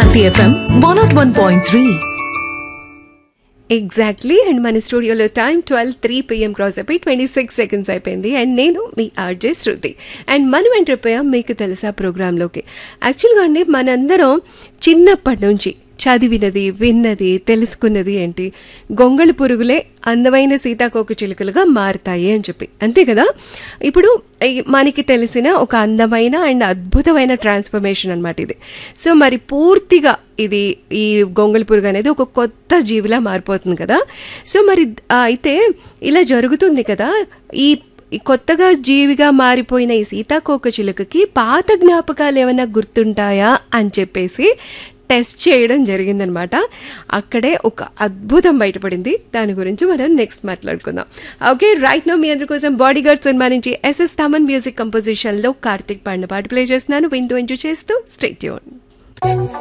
Hiti FM 101.3. Exactly and మన స్టూడియోలో time twelve three PM cross అయిపోయి ట్వంటీ సిక్స్ సెకండ్స్ అయిపోయింది అండ్ నేను మీ ఆర్జే శృతి అండ్ మనం ఎంటర్ పోయాం మీకు తెలుసా ప్రోగ్రాంలోకి యాక్చువల్గా అండి మనందరం చిన్నప్పటి నుంచి చదివినది విన్నది తెలుసుకున్నది ఏంటి గొంగళి పురుగులే అందమైన సీతాకోక చిలుకలుగా మారుతాయి అని చెప్పి అంతే కదా ఇప్పుడు ఈ మనకి తెలిసిన ఒక అందమైన అండ్ అద్భుతమైన ట్రాన్స్ఫర్మేషన్ అనమాట ఇది సో మరి పూర్తిగా ఇది ఈ గొంగళి పురుగు అనేది ఒక కొత్త జీవిలా మారిపోతుంది కదా సో మరి ఆ, అయితే ఇలా జరుగుతుంది కదా ఈ ఈ కొత్తగా జీవిగా మారిపోయిన ఈ సీతాకోక చిలుకకి పాత జ్ఞాపకాలు ఏమైనా గుర్తుంటాయా అని చెప్పేసి టెస్ట్ చేయడం జరిగిందనమాట అక్కడే ఒక అద్భుతం బయటపడింది దాని గురించి మనం నెక్స్ట్ మాట్లాడుకుందాం ఓకే రైట్ నో మీ అందరి కోసం బాడీ గార్డ్ సినిమా నుంచి ఎస్ఎస్ థమన్ మ్యూజిక్ కంపోజిషన్లో కార్తిక్ పాడిన పాట ప్లే చేస్తున్నాను వింటూ ఎంజాయ్ చేస్తూ స్టేట్ యూన్